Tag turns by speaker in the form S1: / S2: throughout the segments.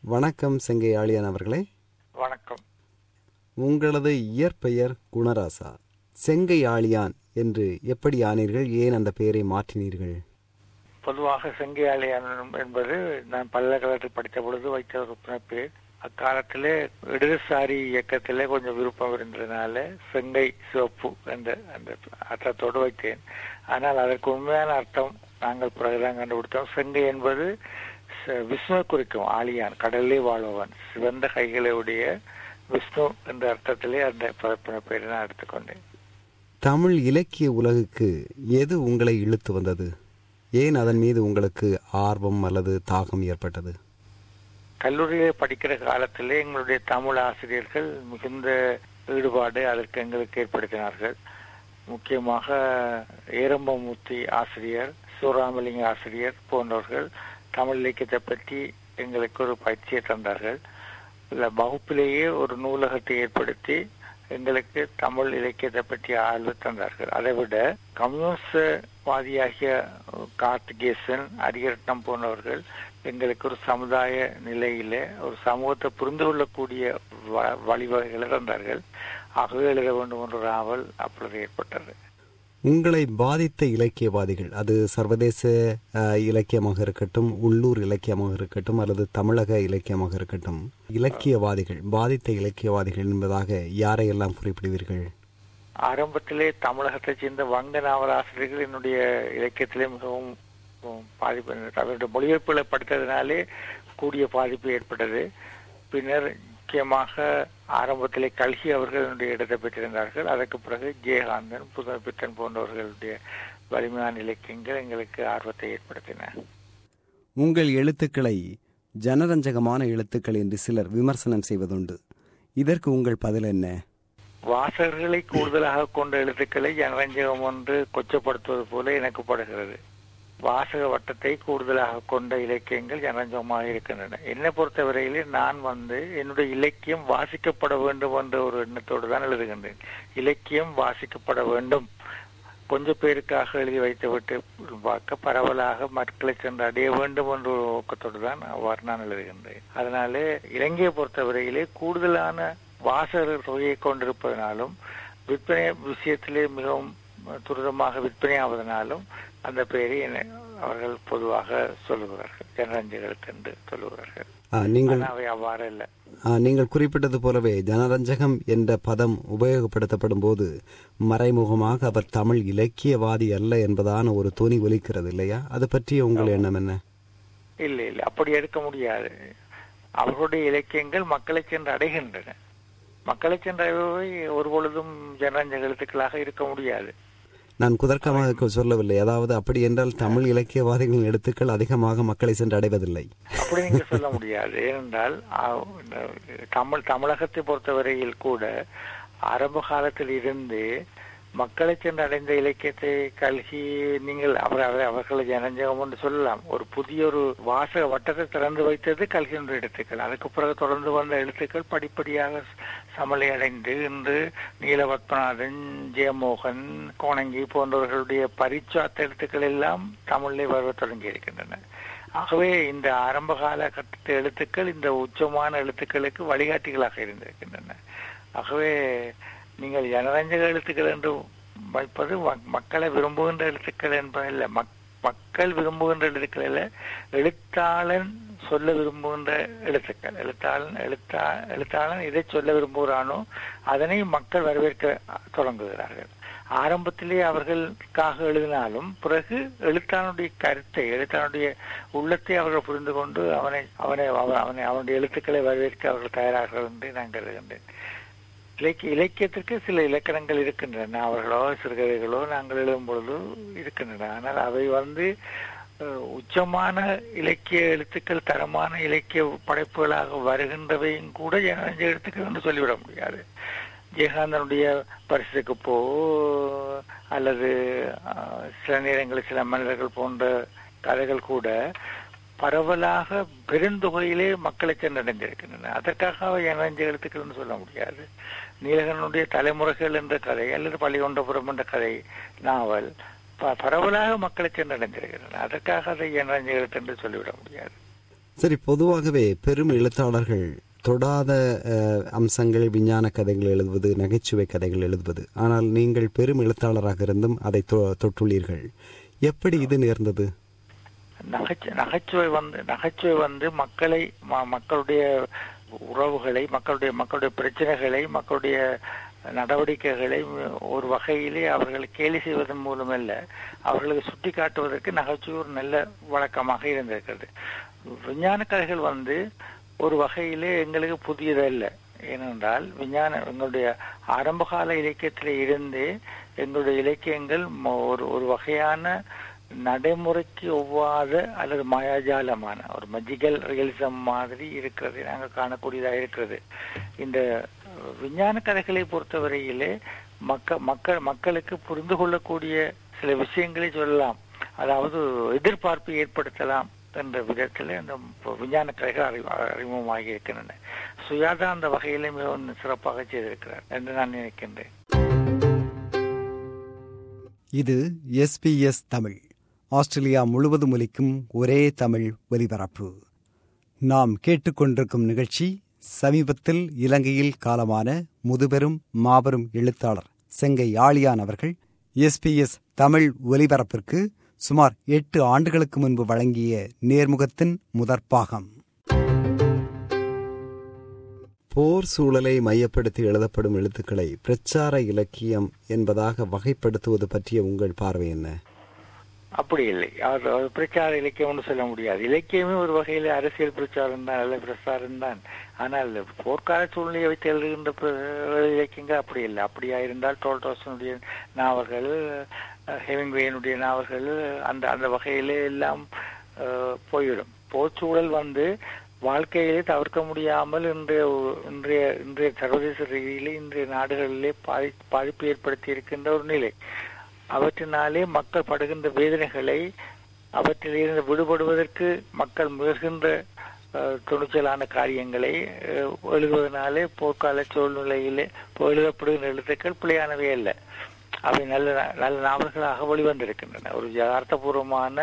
S1: வணக்கம் செங்கை ஆழியான் அவர்களே
S2: வணக்கம்
S1: உங்களது இயற்பெயர் குணராசா செங்கை ஆழியான் என்று எப்படி ஆனீர்கள் ஏன் அந்த பெயரை மாற்றினீர்கள்
S2: பொதுவாக செங்கையாளியான் என்பது நான் பல்கலைக்கழகத்தில் படித்த பொழுது வைத்த ஒரு பேர் அக்காலத்திலே இடதுசாரி இயக்கத்திலே கொஞ்சம் விருப்பம் இருந்ததுனால செங்கை சிவப்பு என்ற அந்த அர்த்தத்தோடு வைத்தேன் ஆனால் அதற்கு உண்மையான அர்த்தம் நாங்கள் பிறகுதான் கண்டுபிடித்தோம் செங்கை என்பது ச- விஷ்ணுவை குறிக்கும் ஆலியான் கடலிலே வாழ்பவன் சிவந்த கைகளை உடைய விஷ்ணு என்ற அர்த்தத்திலே அந்த பரப்பின பெயரை நான் எடுத்துக்கொண்டேன்
S1: தமிழ் இலக்கிய உலகுக்கு எது உங்களை இழுத்து வந்தது ஏன் அதன் மீது உங்களுக்கு ஆர்வம் அல்லது தாகம் ஏற்பட்டது
S2: கல்லூரியிலே படிக்கிற காலத்திலே எங்களுடைய தமிழ் ஆசிரியர்கள் மிகுந்த ஈடுபாடு அதற்கு எங்களுக்கு ஏற்படுத்தினார்கள் முக்கியமாக ஏரம்பமூர்த்தி ஆசிரியர் சூராமலிங்க ஆசிரியர் போன்றவர்கள் தமிழ் இலக்கியத்தை பற்றி எங்களுக்கு ஒரு பயிற்சியை தந்தார்கள் இல்ல வகுப்பிலேயே ஒரு நூலகத்தை ஏற்படுத்தி எங்களுக்கு தமிழ் இலக்கியத்தை பற்றி ஆழ்வு தந்தார்கள் அதை விட கம்யூனிஸ்டவாதியாகிய கார்த்திகேசன் அரியரட்னம் போன்றவர்கள் எங்களுக்கு ஒரு சமுதாய நிலையில ஒரு சமூகத்தை புரிந்து கொள்ளக்கூடிய வ- வழிவகைகளை தந்தார்கள் ஆகவே எழுத வேண்டும் என்ற ஒரு ஆவல் அப்பொழுது ஏற்பட்டது
S1: உங்களை பாதித்த இலக்கியவாதிகள் அது சர்வதேச அஹ், இலக்கியமாக இருக்கட்டும் உள்ளூர் இலக்கியமாக இருக்கட்டும் அல்லது தமிழக இலக்கியமாக இருக்கட்டும் இலக்கியவாதிகள் பாதித்த இலக்கியவாதிகள் என்பதாக யாரையெல்லாம் குறிப்பிடுவீர்கள்
S2: ஆரம்பத்திலே தமிழகத்தைச் சேர்ந்த வங்க நாவலாசிரியர்கள் என்னுடைய இலக்கியத்திலே மிகவும் உம், பாதிப்பு அவருடைய மொழிபெயர்ப்புகளை படித்ததினாலே கூடிய பாதிப்பு ஏற்பட்டது பின்னர் முக்கியமாக ஆரம்பத்திலே கல்கி அவர்கள் என்னுடைய இடத்தை பெற்றிருந்தார்கள் அதற்கு பிறகு ஜெயகாந்தன் புதப்பித்தன் போன்றவர்களுடைய வலிமையான இலக்கியங்கள் எங்களுக்கு ஆர்வத்தை ஏற்படுத்தின
S1: உங்கள் எழுத்துக்களை ஜனரஞ்சகமான எழுத்துக்கள் என்று சிலர் விமர்சனம் செய்வதுண்டு இதற்கு உங்கள் பதில் என்ன
S2: வாசகர்களை கூடுதலாக கொண்ட எழுத்துக்களை ஜனரஞ்சகம் ஒன்று கொச்சப்படுத்துவது போல எனக்கு படுகிறது வாசக வட்டத்தை கூடுதலாக கொண்ட இலக்கியங்கள் ஜனரஞ்சகமாக இருக்கின்றன என்னை பொறுத்தவரையிலே நான் வந்து என்னுடைய இலக்கியம் வாசிக்கப்பட வேண்டும் என்ற ஒரு எண்ணத்தோடு தான் எழுதுகின்றேன் இலக்கியம் வாசிக்கப்பட வேண்டும் கொஞ்சம் பேருக்காக எழுதி வைத்துவிட்டு பார்க்க பரவலாக மக்களை சென்று அடைய வேண்டும் என்ற ஒரு நோக்கத்தோடு தான் அவ்வாறு நான் எழுதுகின்றேன் அதனாலே இலங்கையை பொறுத்தவரையிலே கூடுதலான வாசகர் தொகையை கொண்டிருப்பதனாலும் விற்பனை விஷயத்திலே மிகவும் துரிதமாக விற்பனையாவதனாலும் அந்த பெயரை என்னை அவர்கள் பொதுவாக சொல்லுகிறார்கள் ஜனரஞ்சகர்கள் என்று சொல்லுகிறார்கள்
S1: ஆ, நீங்கள்
S2: ஆனால் அவை அவ்வாறு இல்லை
S1: ஆ, நீங்கள் குறிப்பிட்டது போலவே ஜனரஞ்சகம் என்ற பதம் உபயோகப்படுத்தப்படும் போது மறைமுகமாக அவர் தமிழ் இலக்கியவாதி அல்ல என்பதான ஒரு துணி ஒலிக்கிறது இல்லையா அது பற்றிய உங்கள் எண்ணம் என்ன
S2: இல்லை இல்லை அப்படி எடுக்க முடியாது அவர்களுடைய இலக்கியங்கள் மக்களை சென்று அடைகின்றன மக்களை சென்று அடைபவை ஒரு பொழுதும் ஜனரஞ்சக எழுத்துக்களாக இருக்க முடியாது
S1: நான் குதர்க்கமாக சொல்லவில்லை அதாவது அப்படி என்றால் தமிழ் இலக்கியவாதிகளின் எழுத்துக்கள் அதிகமாக மக்களை சென்று அடைவதில்லை
S2: அப்படி நீங்க சொல்ல முடியாது ஏனென்றால் ஆ, இந்த தமிழ் தமிழகத்தை பொறுத்தவரையில் கூட ஆரம்ப காலத்தில் இருந்து மக்களை சென்று அடைந்த இலக்கியத்தை கல்கி நீங்கள் அவர் அவர்- அவர்களை ஜனஞ்சகம் என்று சொல்லலாம் ஒரு புதிய ஒரு வாசக வட்டத்தை திறந்து வைத்தது கல்கியினுடைய எழுத்துக்கள் அதுக்கு பிறகு தொடர்ந்து வந்த எழுத்துக்கள் படிப்படியாக சமலை அடைந்து இன்று நீலபத்மநாதன் ஜெயமோகன் கோணங்கி போன்றவர்களுடைய பரிச்சாத்த எழுத்துக்கள் எல்லாம் தமிழிலே வர தொடங்கி இருக்கின்றன ஆகவே இந்த ஆரம்ப காலகட்டத்து எழுத்துக்கள் இந்த உச்சமான எழுத்துக்களுக்கு வழிகாட்டிகளாக இருந்திருக்கின்றன ஆகவே நீங்கள் ஜனரஞ்சக எழுத்துக்கள் என்று வைப்பது மக்- மக்களை விரும்புகின்ற எழுத்துக்கள் என்பதில்லை மக் மக்கள் விரும்புகின்ற எழுத்துக்கள் அல்ல எழுத்தாளன் சொல்ல விரும்புகின்ற எழுத்துக்கள் எழுத்தாளன் எழுத்தா எழுத்தாளன் எதை சொல்ல விரும்புகிறானோ அதனை மக்கள் வரவேற்க தொடங்குகிறார்கள் ஆரம்பத்திலே அவர்களுக்காக எழுதினாலும் பிறகு எழுத்தாளனுடைய கருத்தை எழுத்தாளனுடைய உள்ளத்தை அவர்கள் புரிந்து கொண்டு அவனை அவனை அவ- அவனை அவனுடைய எழுத்துக்களை வரவேற்க அவர்கள் தயாராகிறார்கள் என்று நான் கருதுகின்றேன் இலக்கிய இலக்கியத்திற்கு சில இலக்கணங்கள் இருக்கின்றன நாவல்களோ சிறுகதைகளோ நாங்கள் எழுதும் பொழுது இருக்கின்றன ஆனால் அவை வந்து அஹ், உச்சமான இலக்கிய எழுத்துக்கள் தரமான இலக்கிய படைப்புகளாக வருகின்றவையும் கூட ஜனரஞ்ச எழுத்துக்கள் என்று சொல்லிவிட முடியாது ஜெயகாந்தனுடைய பரிசுக்கு போ அல்லது அஹ், சில நேரங்களில் சில மனிதர்கள் போன்ற கதைகள் கூட பரவலாக பெருந்தொகையிலே மக்களை சென்றடைந்திருக்கின்றன அதற்காக அவை ஜனரஞ்ச எழுத்துக்கள்னு சொல்ல முடியாது நீலகனுடைய தலைமுறைகள் என்ற கதை அல்லது பள்ளிகொண்டபுரம் என்ற கதை நாவல் ப- பரவலாக மக்களை சென்றடைந்திருக்கின்றன அதற்காக அதை ஜனரஞ்ச எழுத்து என்று சொல்லிவிட முடியாது
S1: சரி பொதுவாகவே பெரும் எழுத்தாளர்கள் தொடாத அஹ், அம்சங்கள் விஞ்ஞான கதைகள் எழுதுவது நகைச்சுவை கதைகள் எழுதுவது ஆனால் நீங்கள் பெரும் எழுத்தாளராக இருந்தும் அதை தொ- தொட்டுள்ளீர்கள் எப்படி இது நேர்ந்தது
S2: நகைச்சு நகைச்சுவை வந்து நகைச்சுவை வந்து மக்களை ம- மக்களுடைய உறவுகளை மக்களுடைய மக்களுடைய பிரச்சனைகளை மக்களுடைய நடவடிக்கைகளை ஒரு வகையிலே அவர்களை கேலி செய்வதன் மூலம் அல்ல அவர்களுக்கு சுட்டி காட்டுவதற்கு நகைச்சுவை ஒரு நல்ல வழக்கமாக இருந்திருக்கிறது விஞ்ஞான கதைகள் வந்து ஒரு வகையிலே எங்களுக்கு புதியதல்ல ஏனென்றால் விஞ்ஞான எங்களுடைய ஆரம்பகால இலக்கியத்திலே இருந்து எங்களுடைய இலக்கியங்கள் ம- ஒரு ஒரு வகையான நடைமுறைக்கு ஒவ்வாத அல்லது மாயாஜாலமான ஒரு மஜிக்கல் ரியலிசம் மாதிரி இருக்கிறது நாங்கள் காணக்கூடியதாக இருக்கிறது இந்த அஹ், விஞ்ஞான கதைகளை பொறுத்தவரையிலே மக்க மக்கள் மக்களுக்கு புரிந்து கொள்ளக்கூடிய சில விஷயங்களை சொல்லலாம் அதாவது எதிர்பார்ப்பு ஏற்படுத்தலாம் என்ற விதத்தில் இந்த விஞ்ஞான கதைகள் அறி அறிமுகமாகி இருக்கின்றன சுயாதா அந்த வகையிலே மிகவும் சிறப்பாக செய்திருக்கிறார் என்று நான் நினைக்கின்றேன்
S1: இது எஸ்பிஎஸ் தமிழ் ஆஸ்திரேலியா முழுவதும் ஒலிக்கும் ஒரே தமிழ் ஒலிபரப்பு நாம் கேட்டுக்கொண்டிருக்கும் நிகழ்ச்சி சமீபத்தில் இலங்கையில் காலமான முதுபெரும் மாபெரும் எழுத்தாளர் செங்கை ஆழியான் அவர்கள் எஸ்பிஎஸ் தமிழ் ஒலிபரப்பிற்கு சுமார் எட்டு ஆண்டுகளுக்கு முன்பு வழங்கிய நேர்முகத்தின் முதற்பாகம் போர் சூழலை மையப்படுத்தி எழுதப்படும் எழுத்துக்களை பிரச்சார இலக்கியம் என்பதாக வகைப்படுத்துவது பற்றிய உங்கள் பார்வை என்ன
S2: அப்படி இல்லை அது அது பிரச்சார இலக்கியம்னு சொல்ல முடியாது இலக்கியமே ஒரு வகையில் அரசியல் பிரச்சாரம் தான் நல்ல பிரச்சாரம் தான் ஆனால் போர்க்கால சூழ்நிலையை வைத்து எழுதுகின்ற பிர- இலக்கியங்கள் அப்படி இல்லை அப்படியா இருந்தால் டோல்டோசனுடைய நாவல்கள் அஹ், ஹெமிங்வேனுடைய நாவல்கள் அந்த அந்த வகையிலே எல்லாம் அஹ், போய்விடும் போர்ச்சூழல் வந்து வாழ்க்கையிலே தவிர்க்க முடியாமல் இன்றைய இன்றைய இன்றைய சர்வதேச ரீதியிலே இன்றைய நாடுகளிலே பாதி பாதிப்பு ஏற்படுத்தி இருக்கின்ற ஒரு நிலை அவற்றினாலே மக்கள் படுகின்ற வேதனைகளை அவற்றிலிருந்து விடுபடுவதற்கு மக்கள் முயல்கின்ற அஹ், துணிச்சலான காரியங்களை அஹ், எழுதுவதனாலே போர்க்கால சூழ்நிலையிலே இப்போ எழுதப்படுகின்ற எழுத்துக்கள் பிழையானவே அல்ல அவை நல்ல நல்ல நாவல்களாக வெளிவந்திருக்கின்றன ஒரு யதார்த்தபூர்வமான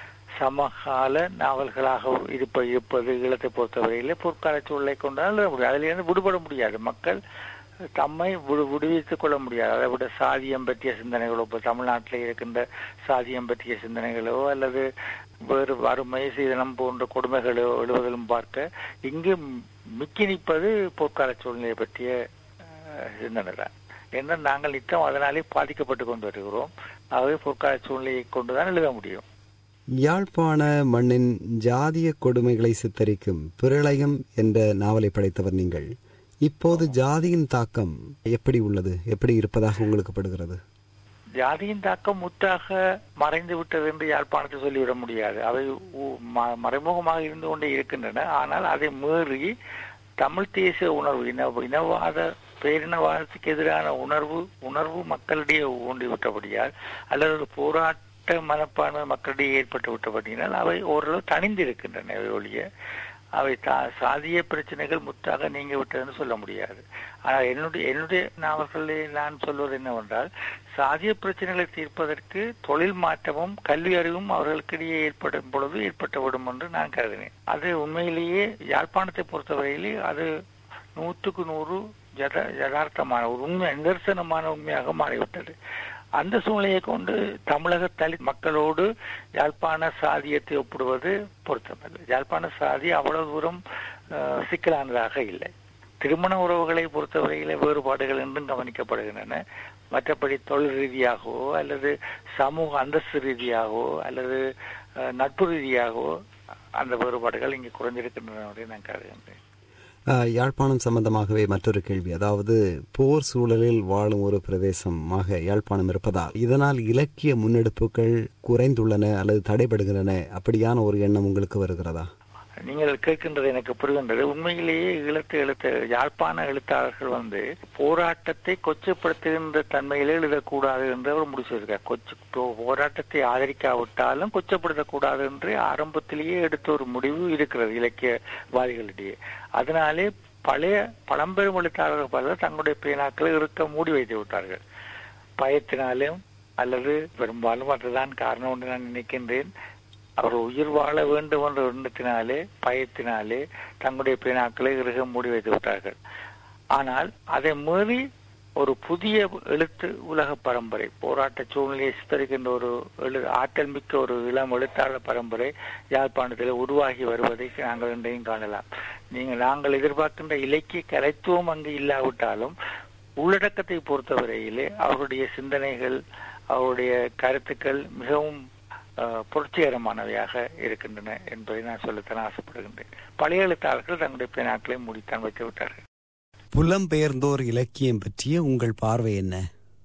S2: சமகால நாவல்களாக இருப்ப இருப்பது ஈழத்தை பொறுத்தவரையிலே பொற்கால சூழலை கொண்டால் எழுத முடியும் அதிலிருந்து விடுபட முடியாது மக்கள் தம்மை விடு விடுவித்துக் கொள்ள முடியாது அதை விட சாதியம் பற்றிய சிந்தனைகளோ இப்போ தமிழ்நாட்டில் இருக்கின்ற சாதியம் பற்றிய சிந்தனைகளோ அல்லது வேறு வறுமை சீதனம் போன்ற கொடுமைகளோ எழுவதிலும் பார்க்க இங்கு மிக்கி நிற்பது போர்க்கால சூழ்நிலையை பற்றிய அஹ், சிந்தனை தான் ஏன்னா நாங்கள் நித்தம் அதனாலே பாதிக்கப்பட்டு கொண்டு வருகிறோம் ஆகவே பொற்கால சூழ்நிலையை கொண்டுதான் எழுத முடியும்
S1: யாழ்ப்பாண மண்ணின் ஜாதிய கொடுமைகளை சித்தரிக்கும் பிரளயம் என்ற நாவலை படைத்தவர் நீங்கள் இப்போது ஜாதியின் தாக்கம் எப்படி உள்ளது எப்படி இருப்பதாக உங்களுக்கு படுகிறது
S2: ஜாதியின் தாக்கம் முற்றாக மறைந்து விட்டது என்று யாழ்ப்பாணத்தை சொல்லிவிட முடியாது அவை உ- ம- மறைமுகமாக இருந்து கொண்டே இருக்கின்றன ஆனால் அதை மீறி தமிழ் தேசிய உணர்வு இன இனவாத பேரினவாதத்துக்கு எதிரான உணர்வு உணர்வு மக்களிடையே ஊண்டி விட்டபடியால் அல்லது ஒரு போராட்ட மனப்பான்மை மக்களிடையே ஏற்பட்டு விட்டபடியினால் அவை ஓரளவு தணிந்திருக்கின்றன அவை ஒழிய அவை தா சாதிய பிரச்சனைகள் முற்றாக நீங்கி விட்டதுன்னு சொல்ல முடியாது ஆனால் என்னுடைய என்னுடைய நாவல்களில் நான் சொல்வது என்னவென்றால் சாதிய பிரச்சனைகளை தீர்ப்பதற்கு தொழில் மாற்றமும் கல்வி அறிவும் அவர்களுக்கிடையே ஏற்படும் பொழுது ஏற்பட்டுவிடும் என்று நான் கருதினேன் அது உண்மையிலேயே யாழ்ப்பாணத்தை பொறுத்தவரையிலே அது நூற்றுக்கு நூறு ஜத யதார்த்தமான ஒரு உண்மை நிதர்சனமான உண்மையாக மாறிவிட்டது அந்த சூழ்நிலையை கொண்டு தமிழக தலித் மக்களோடு யாழ்ப்பாண சாதியத்தை ஒப்பிடுவது பொருத்தமல்ல யாழ்ப்பாண சாதி அவ்வளவு தூரம் அஹ், சிக்கலானதாக இல்லை திருமண உறவுகளை பொறுத்தவரையில வேறுபாடுகள் என்றும் கவனிக்கப்படுகின்றன மற்றபடி தொழில் ரீதியாகவோ அல்லது சமூக அந்தஸ்து ரீதியாகவோ அல்லது அஹ், நட்பு ரீதியாகவோ அந்த வேறுபாடுகள் இங்கே குறைந்திருக்கின்றன என்று நான் கருதுகின்றேன்
S1: ஆஹ், யாழ்ப்பாணம் சம்பந்தமாகவே மற்றொரு கேள்வி அதாவது போர் சூழலில் வாழும் ஒரு பிரதேசமாக யாழ்ப்பாணம் இருப்பதால் இதனால் இலக்கிய முன்னெடுப்புகள் குறைந்துள்ளன அல்லது தடைபடுகின்றன அப்படியான ஒரு எண்ணம் உங்களுக்கு வருகிறதா
S2: நீங்கள் கேட்கின்றது எனக்கு புரிகின்றது உண்மையிலேயே ஈழத்து எழுத்து யாழ்ப்பாண எழுத்தாளர்கள் வந்து போராட்டத்தை கொச்சப்படுத்துகின்ற தன்மையிலே எழுதக்கூடாது என்று அவர் முடிச்சிருக்கார் கொச்சு போ- போராட்டத்தை ஆதரிக்காவிட்டாலும் கொச்சப்படுத்தக்கூடாது என்று ஆரம்பத்திலேயே எடுத்த ஒரு முடிவு இருக்கிறது இலக்கியவாதிகளிடையே அதனாலே பழைய பழம்பெரும் எழுத்தாளர்கள் பலர் தங்களுடைய பேனாக்களை இருக்க மூடி வைத்து விட்டார்கள் பயத்தினாலும் அல்லது பெரும்பாலும் அதுதான் காரணம் என்று நான் நினைக்கின்றேன் அவர்கள் உயிர் வாழ வேண்டும் என்ற எண்ணத்தினாலே பயத்தினாலே தங்களுடைய பேனாக்களை இறுக மூடி வைத்து விட்டார்கள் ஆனால் அதை மீறி ஒரு புதிய எழுத்து உலக பரம்பரை போராட்ட சூழ்நிலையை சித்தரிக்கின்ற ஒரு எழு ஆற்றல் மிக்க ஒரு இளம் எழுத்தாளர் பரம்பரை யாழ்ப்பாணத்தில் உருவாகி வருவதை நாங்கள் இன்றையும் காணலாம் நீங்கள் நாங்கள் எதிர்பார்க்கின்ற இலக்கிய கலைத்துவம் அங்கு இல்லாவிட்டாலும் உள்ளடக்கத்தை பொறுத்தவரையிலே அவருடைய சிந்தனைகள் அவருடைய கருத்துக்கள் மிகவும் அஹ், புரட்சிகரமானவையாக இருக்கின்றன என்பதை நான் சொல்லத்தான் ஆசைப்படுகின்றேன் பழைய எழுத்தாளர்கள் தங்களுடைய பேனாக்களை மூடித்தான் வைத்து விட்டார்கள்
S1: புலம்பெயர்ந்தோர் இலக்கியம் பற்றிய உங்கள் பார்வை என்ன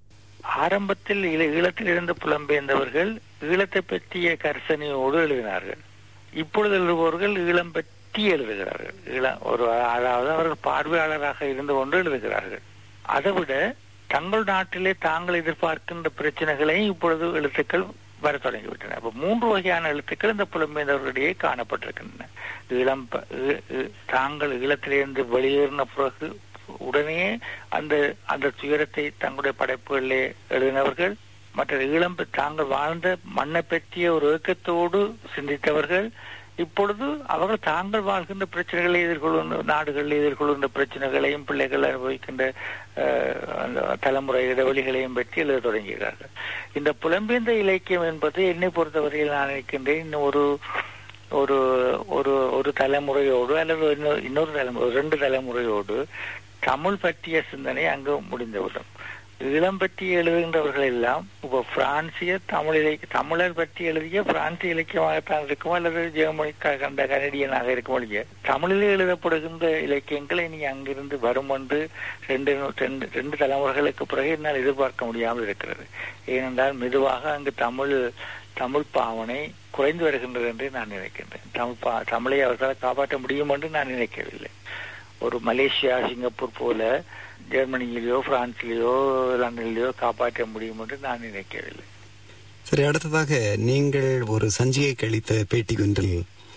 S2: ஆரம்பத்தில் ஈழ- ஈழத்தில் இருந்து புலம்பெயர்ந்தவர்கள் ஈழத்தை பற்றிய கர்சனையோடு எழுதினார்கள் இப்பொழுது எழுதுபவர்கள் ஈழம் பற்றி எழுதுகிறார்கள் ஈழம் ஒரு அதாவது அவர்கள் பார்வையாளராக இருந்து கொண்டு எழுதுகிறார்கள் அதை விட தங்கள் நாட்டிலே தாங்கள் எதிர்பார்க்கின்ற பிரச்சனைகளையும் இப்பொழுது எழுத்துக்கள் வர தொடங்கிவிட்டன அப்ப மூன்று வகையான எழுத்துக்கள் இந்த புலம்பெயர்ந்தவர்களிடையே காணப்பட்டிருக்கின்றன ஈழம் ப- ஈ- ஈ- தாங்கள் ஈழத்திலிருந்து வெளியேறின பிறகு உடனே அந்த அந்த துயரத்தை தங்களுடைய படைப்புகளிலே எழுதினவர்கள் மற்ற ஈழம் ப- தாங்கள் வாழ்ந்த மண்ணை பற்றிய ஒரு ஏக்கத்தோடு சிந்தித்தவர்கள் இப்பொழுது அவர்கள் தாங்கள் வாழ்கின்ற பிரச்சனைகளை எதிர்கொள்கின்ற நாடுகளில் எதிர்கொள்கின்ற பிரச்சனைகளையும் பிள்ளைகள் அனுபவிக்கின்ற அஹ், அந்த தலைமுறை இடைவெளிகளையும் பற்றி எழுத தொடங்குகிறார்கள் இந்த புலம்பெயர்ந்த இலக்கியம் என்பது என்னை பொறுத்தவரையில் நான் நினைக்கின்றேன் இன்னும் ஒரு ஒரு ஒரு ஒரு தலைமுறையோடு அல்லது இன்னொரு இன்னொரு தலைமுறை ஒரு ரெண்டு தலைமுறையோடு தமிழ் பற்றிய சிந்தனை அங்கு முடிந்துவிடும் ஈழம் பற்றி எழுதுகின்றவர்கள் எல்லாம் இப்போ பிரான்சிய தமிழ் இலக்கிய தமிழர் பற்றி எழுதிய பிரான்சிய இலக்கியமாகத்தான் இருக்கும் அல்லது ஜெர்மனி க- கண்ட கனடியனாக இருக்கும் ஒழிய தமிழில் எழுதப்படுகின்ற இலக்கியங்கள் இனி அங்கிருந்து வரும் என்று ரெண்டு நூ- ரெண்டு ரெண்டு தலைமுறைகளுக்கு பிறகு என்னால் எதிர்பார்க்க முடியாமல் இருக்கிறது ஏனென்றால் மெதுவாக அங்கு தமிழ் தமிழ் பாவனை குறைந்து வருகின்றது என்று நான் நினைக்கின்றேன் தமிழ் பா தமிழை அவர்களால் காப்பாற்ற முடியும் என்று நான் நினைக்கவில்லை ஒரு மலேசியா சிங்கப்பூர் போல ஜெர்மனியிலேயோ பிரான்சிலேயோ லண்டனிலேயோ காப்பாற்ற முடியும் என்று நான் நினைக்கவில்லை
S1: சரி அடுத்ததாக நீங்கள் ஒரு சஞ்சிகை கழித்த பேட்டி ஒன்றில்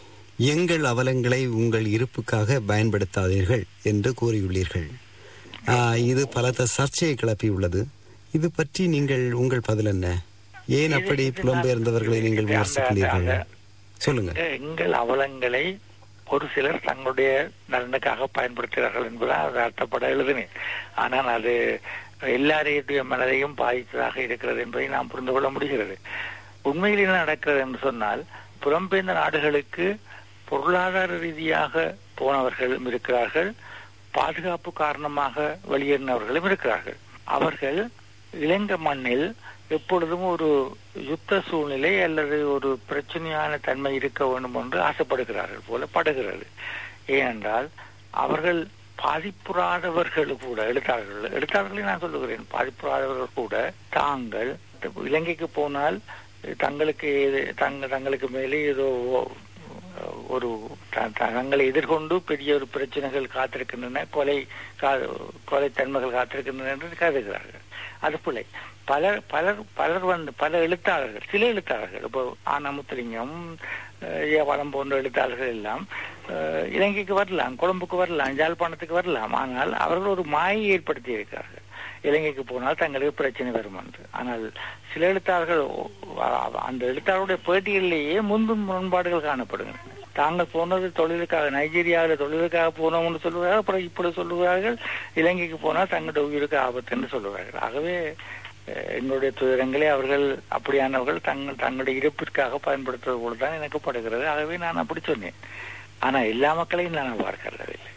S1: எங்கள் அவலங்களை உங்கள் இருப்புக்காக பயன்படுத்தாதீர்கள் என்று கூறியுள்ளீர்கள் ஆ, இது பலத்த சர்ச்சையை கிளப்பியுள்ளது இது பற்றி நீங்கள் உங்கள் பதில் என்ன ஏன் அப்படி
S2: இது- இது
S1: புலம்பெயர்ந்தவர்களை நீங்கள்
S2: அந்த-
S1: விமர்சிக்கிறீர்கள்
S2: அந்த-
S1: சொல்லுங்க
S2: எங்க- எங்கள் அவலங்களை ஒரு சிலர் தங்களுடைய நலனுக்காக பயன்படுத்துகிறார்கள் என்பதுதான் அது அர்த்தப்பட எழுதினேன் ஆனால் அது எல்லாரையுடைய மனதையும் பாதித்ததாக இருக்கிறது என்பதை நாம் புரிந்து கொள்ள முடிகிறது உண்மையில் என்ன நடக்கிறது என்று சொன்னால் புலம்பெயர்ந்த நாடுகளுக்கு பொருளாதார ரீதியாக போனவர்களும் இருக்கிறார்கள் பாதுகாப்பு காரணமாக வெளியேறினவர்களும் இருக்கிறார்கள் அவர்கள் இலங்கை மண்ணில் எப்பொழுதும் ஒரு யுத்த சூழ்நிலை அல்லது ஒரு பிரச்சனையான தன்மை இருக்க வேண்டும் என்று ஆசைப்படுகிறார்கள் போல படுகிறது ஏனென்றால் அவர்கள் பாதிப்புறாதவர்கள் கூட எழுத்தாளர்கள் எழுத்தாளர்களை நான் சொல்லுகிறேன் பாதிப்புறாதவர்கள் கூட தாங்கள் இலங்கைக்கு போனால் தங்களுக்கு ஏது- தங்க தங்களுக்கு மேலே ஏதோ ஒரு த- த- தங்களை எதிர்கொண்டு பெரிய ஒரு பிரச்சனைகள் காத்திருக்கின்றன கொலை கா- கொலை தன்மைகள் காத்திருக்கின்றன என்று கருதுகிறார்கள் அது பிள்ளை பலர் பலர் பலர் வந்து பல எழுத்தாளர்கள் சில எழுத்தாளர்கள் இப்போ ஆனமுத்துலிங்கம் ஏவாளம் போன்ற எழுத்தாளர்கள் எல்லாம் அஹ், இலங்கைக்கு வரலாம் கொழும்புக்கு வரலாம் யாழ்ப்பாணத்துக்கு வரலாம் ஆனால் அவர்கள் ஒரு மாயை ஏற்படுத்தி இருக்கிறார்கள் இலங்கைக்கு போனால் தங்களுக்கு பிரச்சனை வரும் என்று ஆனால் சில எழுத்தாளர்கள் ஓ- அ- அந்த எழுத்தாளருடைய பேட்டிகளிலேயே முன்பும் முரண்பாடுகள் காணப்படுகின்றன தாங்கள் போனது தொழிலுக்காக நைஜீரியாவில் தொழிலுக்காக போனோம்னு சொல்லுவார்கள் அப்புறம் இப்பொழுது சொல்லுவார்கள் இலங்கைக்கு போனால் தங்களுடைய உயிருக்கு ஆபத்து என்று சொல்லுவார்கள் ஆகவே அஹ், எங்களுடைய துயரங்களை அவர்கள் அப்படியானவர்கள் தங்கள் தங்களுடைய இருப்பிற்காக பயன்படுத்துவது போல தான் எனக்கு படுகிறது ஆகவே நான் அப்படி சொன்னேன் ஆனா எல்லா மக்களையும் நான் பார்க்கறதில்லை